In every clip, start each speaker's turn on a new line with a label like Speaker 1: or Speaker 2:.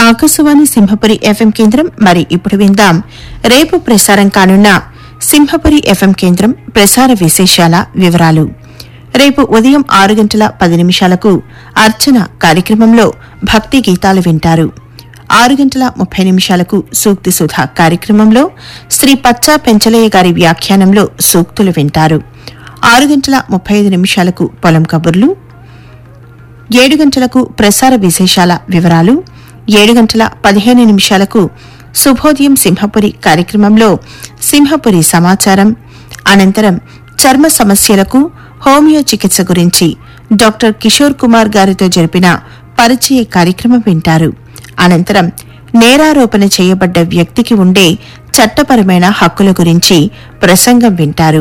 Speaker 1: Akashvani Simhapuri FM కేంద్రం మరి ఇప్పుడు విందాం రేపు ప్రసారం కానున్న సింహపురి ఎఫ్ఎం కేంద్రం ప్రసార విశేషాల వివరాలు రేపు ఉదయం ఆరు గంటల పది నిమిషాలకు అర్చన కార్యక్రమంలో భక్తి గీతాలు వింటారు ఆరు గంటల ముప్పై నిమిషాలకు సూక్తి సుధా కార్యక్రమంలో శ్రీ పచ్చా పెంచలయ్య గారి వ్యాఖ్యానంలో సూక్తులు వింటారు ఆరు గంటల ముప్పై ఐదు నిమిషాలకు పొలం కబుర్లు ఏడు గంటలకు ప్రసార విశేషాల వివరాలు ఏడు గంటల పదిహేను నిమిషాలకు శుభోదయం సింహపురి కార్యక్రమంలో సింహపురి సమాచారం అనంతరం చర్మ సమస్యలకు హోమియో చికిత్స గురించి డాక్టర్ కిషోర్ కుమార్ గారితో జరిపిన పరిచయ కార్యక్రమం వింటారు అనంతరం నేరారోపణ చేయబడ్డ వ్యక్తికి ఉండే చట్టపరమైన హక్కుల గురించి ప్రసంగం వింటారు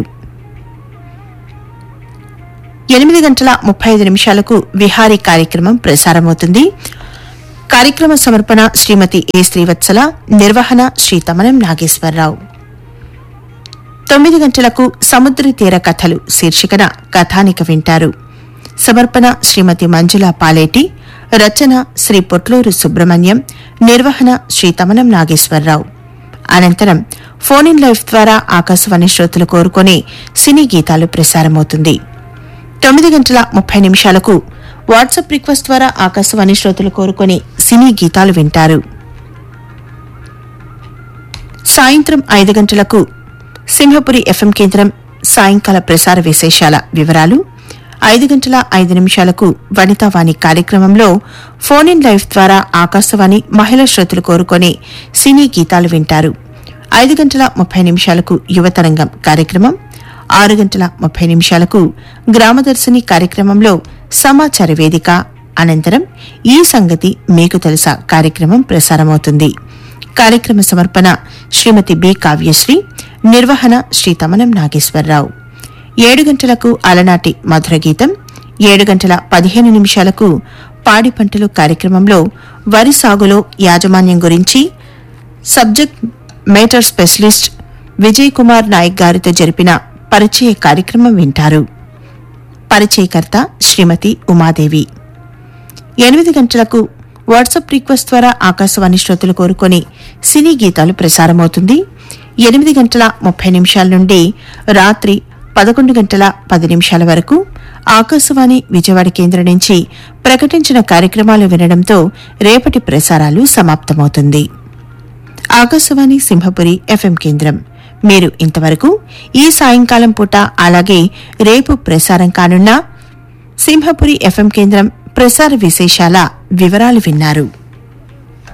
Speaker 1: ఎనిమిది గంటల ముప్పై ఐదు నిమిషాలకు విహారీ కార్యక్రమం ప్రసారమవుతుంది కార్యక్రమ సమర్పణ శ్రీమతి ఏ శ్రీవత్సల నిర్వహణ శ్రీ తమనం నాగేశ్వరరావు తొమ్మిది గంటలకు సముద్ర తీర కథలు శీర్షికన కథానిక వింటారు సమర్పణ శ్రీమతి మంజుల పాలేటి రచన శ్రీ పొట్లూరు సుబ్రహ్మణ్యం నిర్వహణ శ్రీ తమనం నాగేశ్వరరావు అనంతరం ఫోన్ ఇన్ లైఫ్ ద్వారా ఆకాశవాణి శ్రోతలు కోరుకునే సినీ గీతాలు ప్రసారమవుతుంది తొమ్మిది గంటల ముప్పై నిమిషాలకు వాట్సాప్ రిక్వెస్ట్ ద్వారా ఆకాశవాణి శ్రోతలు కోరుకునే సినీ గీతాలు వింటారు సాయంత్రం ఐదు గంటలకు సింహపురి ఎఫ్ఎం కేంద్రం సాయంకాల ప్రసార విశేషాల వివరాలు ఐదు గంటల ఐదు నిమిషాలకు వనితావాణి కార్యక్రమంలో ఫోన్ ఇన్ లైఫ్ ద్వారా ఆకాశవాణి మహిళా శ్రోతలు కోరుకునే సినీ గీతాలు వింటారు ఐదు గంటల ముప్పై నిమిషాలకు యువతరంగం కార్యక్రమం ఆరు గంటల ముప్పై నిమిషాలకు గ్రామదర్శిని కార్యక్రమంలో సమాచార వేదిక అనంతరం ఈ సంగతి మీకు తెలుసా కార్యక్రమం ప్రసారమవుతుంది కార్యక్రమ సమర్పణ శ్రీమతి బి కావ్యశ్రీ నిర్వహణ శ్రీ తమనం నాగేశ్వరరావు ఏడు గంటలకు అలనాటి మధుర గీతం ఏడు గంటల పదిహేను నిమిషాలకు పాడి పంటలు కార్యక్రమంలో వరి సాగులో యాజమాన్యం గురించి subject matter specialist Vijay Kumar Naik గారితో జరిపిన పరిచయ కార్యక్రమం వింటారు పరిచయకర్త శ్రీమతి ఉమాదేవి ఎనిమిది గంటలకు వాట్సాప్ రిక్వెస్ట్ ద్వారా ఆకాశవాణి శ్రోతలు కోరుకొని సినీ గీతాలు ప్రసారమవుతుంది ఎనిమిది గంటల ముప్పై నిమిషాల నుండి రాత్రి పదకొండు గంటల పది నిమిషాల వరకు ఆకాశవాణి విజయవాడ కేంద్రం నుంచి ప్రకటించిన కార్యక్రమాలు వినడంతో రేపటి ప్రసారాలు సమాప్తమవుతుంది ఆకాశవాణి సింహపురి ఎఫ్ఎం కేంద్రం మీరు ఇంతవరకు ఈ సాయంకాలం పూట అలాగే రేపు ప్రసారం కానున్న సింహపురి ఎఫ్ఎం కేంద్రం ప్రసార విశేషాల వివరాలు విన్నారు